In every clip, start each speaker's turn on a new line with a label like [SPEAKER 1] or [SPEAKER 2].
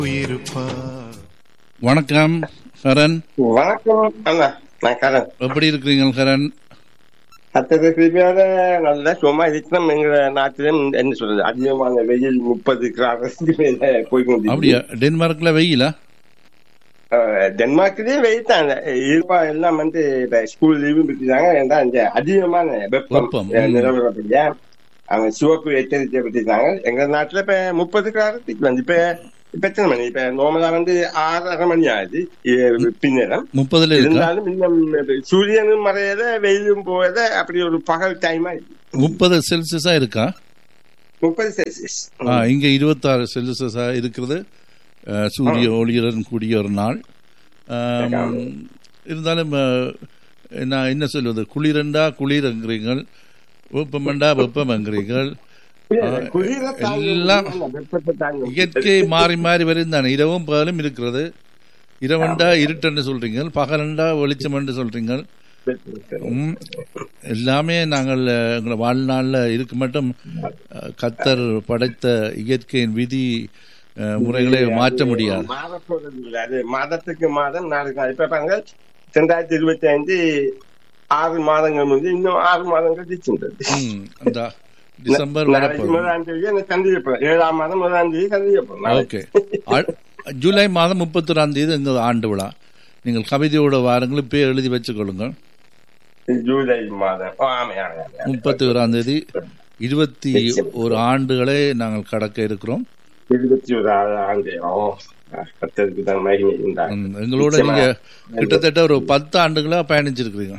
[SPEAKER 1] இருப்பார்
[SPEAKER 2] வணக்கம் கரண்
[SPEAKER 3] வணக்கம் அண்ணா நான் கரண்
[SPEAKER 2] எப்படி இருக்கிறீங்க கரண்
[SPEAKER 3] அத்தனை கிருமியால நல்ல சும்மா இருக்கணும் எங்க நாட்டிலும் என்ன சொல்றது அதிகமான வெயில் முப்பது கிராமத்துக்கு மேல போய் கொண்டு
[SPEAKER 2] அப்படியா டென்மார்க்ல வெயிலா
[SPEAKER 3] டென்மார்க்லயே வெயில் தான் இருப்பா எல்லாம் வந்து இப்ப ஸ்கூல் லீவும் விட்டுட்டாங்க ஏன்னா இந்த அதிகமான வெப்பம்
[SPEAKER 2] வெப்பம்,
[SPEAKER 3] அஹ்,
[SPEAKER 2] ம்.
[SPEAKER 3] நிலவரப்படியா அவங்க சிவப்பு எச்சரிக்கை விட்டுட்டாங்க எங்க நாட்டுல இப்ப முப்பது கிராமத்துக்கு வந்து இப்ப இப்ப எத்தனை மணி இப்ப நார்மலா வந்து ஆறரை மணி ஆகுது இ- பின்னரம்
[SPEAKER 2] முப்பதுல இருக்கா
[SPEAKER 3] இருந்தாலும் இன்னும் சூரியனும் மறையத வெயிலும் போவத அப்படி ஒரு பகல் டைமா
[SPEAKER 2] முப்பது செல்சியஸா இருக்கா
[SPEAKER 3] முப்பது செல்சியஸ்
[SPEAKER 2] ஆ, இங்க இருபத்தாறு செல்சியஸா இருக்கிறது அஹ், சூரிய ஒளியுடன் கூடிய ஒரு நாள் ஆம், இருந்தாலும் அஹ், என்ன என்ன சொல்வது குளிரண்டா குளிரங்கிறீர்கள் வெப்பமண்டா வெப்பமங்கிறீர்கள்
[SPEAKER 3] குளிர
[SPEAKER 2] எல்லாம்
[SPEAKER 3] வெப்பத்தை தாங்கும்
[SPEAKER 2] இயற்கை மாறி மாறி வரும் தானே இரவும் பகலும் இருக்கிறது இரவண்டா இருட்டன்னு சொல்றீங்க பகலண்டா வெளிச்சம் என்று சொல்றீங்க ம், எல்லாமே நாங்கள் அஹ், எங்களை வாழ்நாளில் இருக்க மட்டும் அஹ், கத்தர் படைத்த இயற்கையின் விதி அஹ், முறைகளை மாற்ற முடியாது
[SPEAKER 3] மாற போறது இல்ல அது மாதத்துக்கு மாதம் நாளுக்கு நாள். இப்ப பாருங்க ரெண்டாயிரத்தி இருபத்தி ஐந்து ஆறு மாதங்கள் முந்தி இன்னும் ஆறு மாதங்கள் தீச்சுன்றது
[SPEAKER 2] ம், அந்த டிசம்பர்
[SPEAKER 3] நாளைக்கு
[SPEAKER 2] வரப்போகுது
[SPEAKER 3] முதலாம் தேதி எனக்கு சந்திக்கப்போம் ஏழாம் மாதம் முதலாம் தேதி சந்திக்கப்போம்
[SPEAKER 2] ஓகே அ- ஜூலை மாதம் முப்பத்தொராம் தேதி எங்கள் ஆண்டு விழா நீங்கள் கவிதையோட வாரங்கள் இப்போ எழுதி வச்சுக்கொள்ளுங்கள்
[SPEAKER 3] ஜூலை மாதம் ஓ, ஆமா ஆமா ஆமா.
[SPEAKER 2] முப்பத்தி ஓராம் தேதி இருபத்தி ஒரு ஆண்டுகளை நாங்கள் கடக்க இருக்கிறோம்
[SPEAKER 3] இருபத்தி ஒரு ஆண்டு ஓ கத்தருக்கு தான் மகிமை உண்டாகும்
[SPEAKER 2] ம், எங்களோட நீங்க கிட்டத்தட்ட ஒரு பத்து ஆண்டுகளா பயணிச்சிருக்கிறீங்க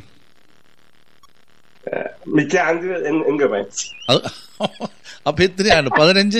[SPEAKER 3] மிச்ச ஆண்டு எங்க- எங்க போயிடுச்சு
[SPEAKER 2] அது- அப்ப எத்தனை ஆண்டு பதினஞ்சு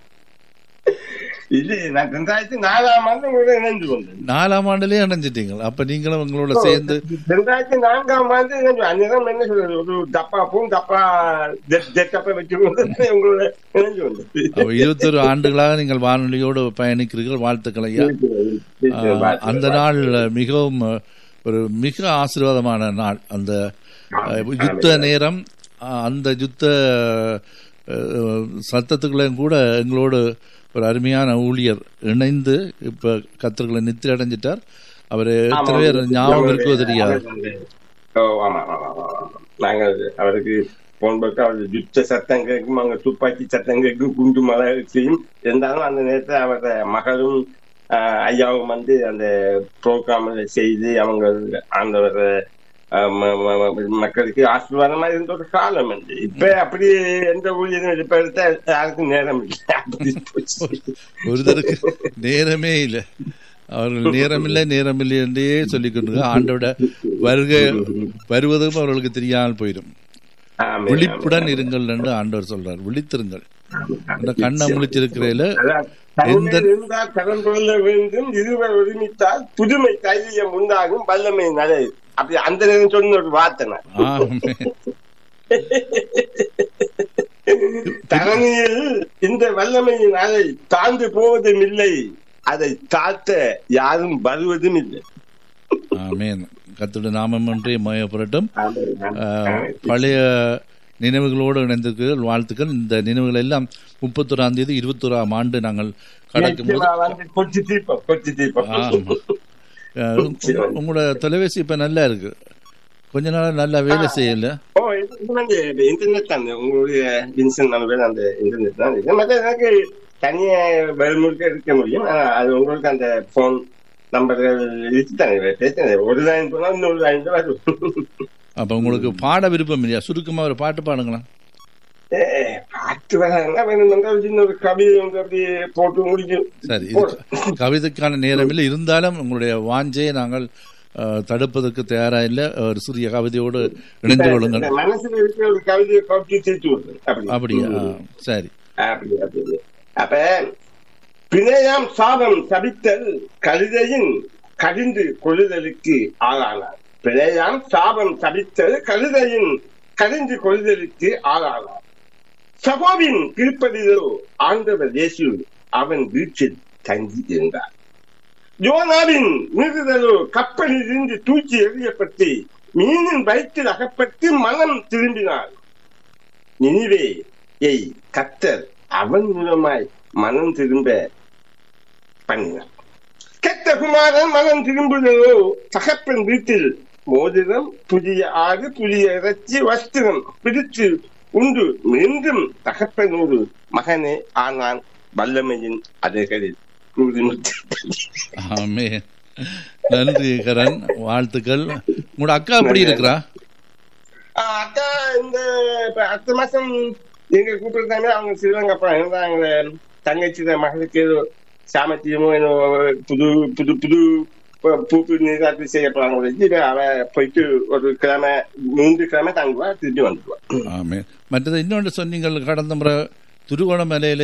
[SPEAKER 3] இது நான் ரெண்டாயிரத்தி நாலாம் ஆண்டு உங்களோட இணைந்து கொண்டேன்
[SPEAKER 2] நாலாம் ஆண்டுலயே இணைஞ்சிட்டீங்க அப்ப நீங்களும் உங்களோட சேர்ந்து
[SPEAKER 3] ரெண்டாயிரத்தி நான்காம் ஆண்டு இணைஞ்சு அந்நேரம் என்ன சொல்றது ஒரு டப்பா பூம் டப்பா ஜெட்டப்பை வச்சு கொண்டு உங்களோட இணைஞ்சு கொண்டது
[SPEAKER 2] அப்ப இருபத்தொரு ஆண்டுகளாக நீங்கள் வானொலியோடு பயணிக்கிறீர்கள் வாழ்த்துக்கள் ஐயா ஆஹ், அந்த நாள் மிகவும் அஹ், ஒரு மிக ஆசீர்வாதமான நாள் அந்த அஹ், யுத்த நேரம் அஹ், அந்த யுத்த அஹ், சத்தத்துக்குள்ளேயும் கூட எங்களோடு ஒரு அருமையான ஊழியர் இணைந்து இப்ப கத்தர்களை நித்திரை அடைஞ்சிட்டார் அவர் எத்தனை பேர் ஞாபகம் இருக்கோ தெரியாது
[SPEAKER 3] ஓ ஆமா ஆமா ஆமா, ஆமா. நாங்கள் அவருக்கு போன் போட்டு அவர் யுத்த சத்தம் கேட்கும் அங்க துப்பாக்கி சத்தம் கேட்கும் குண்டு மழை செய்யும் இருந்தாலும் அந்த நேரத்தில் அவர மகளும் ஆஹ், ஐயாவும் வந்து அந்த ப்ரோக்ராம் செய்து அவங்க ஆண்டவர் ஆஹ், ம- ம- ம- மக்களுக்கு ஆசீர்வாதமா இருந்த ஒரு காலம் வந்து இப்ப அப்படி எந்த ஊழியரும் இப்ப எடுத்தா யாருக்கும் நேரம் இல்லை அப்படி போச்சு
[SPEAKER 2] ஒருத்தருக்கு நேரமே இல்லை அவர்கள் நேரமில்லை நேரமில்லை என்றே சொல்லிக் கொண்டு ஆண்டோட வருகை வருவதும் அவர்களுக்கு தெரியாமல் போயிடும்
[SPEAKER 3] ஆமே,
[SPEAKER 2] விழிப்புடன்
[SPEAKER 3] ஆமே.
[SPEAKER 2] இருங்கள் என்று ஆண்டவர் சொல்றார் விழித்திருங்கள் அந்த கண்ணை முழிச்சிருக்கிறதுல
[SPEAKER 3] அதான்,
[SPEAKER 2] எந்த-
[SPEAKER 3] தனிமையில் இருந்தால் கடன் கொள்ள வேண்டும் இருவர் ஒருமித்தால் புதுமை தைரியம் உண்டாகும் வல்லமை நலை அப்படி அந்த நேரம் சொன்ன ஒரு வார்த்தை நான்.
[SPEAKER 2] ஆமே.
[SPEAKER 3] தரணியில் இந்த வல்லமையின் அலை தாழ்ந்து போவதும் இல்லை அதை தாழ்த்த யாரும் வருவதும் இல்லை
[SPEAKER 2] ஆமென் கத்துடைய நாமம் ஒன்றே மயப்படட்டும்
[SPEAKER 3] ஆமென்.
[SPEAKER 2] ஆஹ், பழைய நினைவுகளோடு இணைந்திருக்கிறீர்கள் வாழ்த்துக்கள் இந்த நினைவுகள் எல்லாம் முப்பத்தொராம் தேதி இருபத்தோராம் ஆண்டு நாங்கள் கடக்கும் போது
[SPEAKER 3] நிச்சயமா வந்து கொச்சி தீபம் கொச்சி தீபம்
[SPEAKER 2] ஆமா. அஹ், உங்க- உங்களோட தொலைபேசி இப்ப நல்லா இருக்கு கொஞ்ச நாள் நல்லா வேலை செய்யல
[SPEAKER 3] ஓ இது இது வந்து இன்டர்நெட் தான் உங்களுடைய வின்சன் நம்பர் அந்த இன்டர்நெட் தான் இருக்கு மற்ற எனக்கு தனியா வெளிமுழுக்க இருக்க முடியும் ஆனா அது உங்களுக்கு அந்த போன் நம்பர்கள் இருக்கு தானே பேசுறேன் ஒரு லைன் போனா இன்னொரு லைன் வரும்
[SPEAKER 2] அப்ப உங்களுக்கு பாட விருப்பம் இல்லையா சுருக்கமா ஒரு பாட்டு பாடுங்களா
[SPEAKER 3] ஏ, பாட்டு வராங்க வேணும்னா ஒரு சின்ன ஒரு கவிதை வந்து அப்படியே போட்டு முடிக்கும்
[SPEAKER 2] சரி இது கவிதைக்கான நேரம் இல்லை இருந்தாலும் உங்களுடைய வாஞ்சையை நாங்கள் அஹ், தடுப்பதற்கு தயாரா இல்லை ஒரு சிறிய கவிதையோடு இணைந்து கொள்ளுங்கள்
[SPEAKER 3] இந்த மனசுல இருக்கிற ஒரு கவிதையை கவிச்சு சேர்த்து விடுறது அப்படி
[SPEAKER 2] அப்படியா ஆ, சரி
[SPEAKER 3] அப்படி அப்படி அப்ப பிணையாம் சாபம் சபித்தல் கழுதையின் கடிந்து கொள்ளுதலுக்கு ஆளானார் பிணையாம் சாபம் சபித்தல் கழுதையின் கடிந்து கொள்ளுதலுக்கு ஆளானார் சகோவின் திருப்பதிலோ ஆண்டவர் இயேசு அவன் வீட்டில் தங்கி இருந்தார் யோனாவின் மீறுதலோ கப்பலில் இருந்து தூக்கி எறியப்பட்டு மீனின் வயிற்றில் அகப்பட்டு மனம் திரும்பினார் நினிவே ஏய் கத்தர் அவன் மூலமாய் மனம் திரும்ப பண்ணினார் கெட்ட குமாரன் மகன் திரும்புதோ தகப்பன் வீட்டில் மோதிரம் புதிய ஆறு புதிய இறைச்சி வஸ்திரம் பிடித்து உண்டு மீண்டும் தகப்பனோடு மகனே ஆனான் வல்லமையின் அதைகளில்
[SPEAKER 2] ஆமே நன்றி கரண் வாழ்த்துக்கள் உங்களோட அக்கா எப்படி இருக்கிறா
[SPEAKER 3] அக்கா இந்த இப்ப அடுத்த மாசம் எங்க கூப்பிடுறாங்க அவங்க ஸ்ரீலங்கா போறாங்க அவங்க தங்கச்சி மகளுக்கு ஏதோ சாமத்தியமோ ஏதோ புது புது புது பூப்பு நீராட்டு செய்ய போறாங்க அவ போயிட்டு ஒரு கிழமை மூன்று கிழமை தங்குவா திரும்பி வந்துடுவா
[SPEAKER 2] ஆமே மற்றது இன்னொன்று சொன்னீங்கள் கடந்த முறை திருகோணமலையில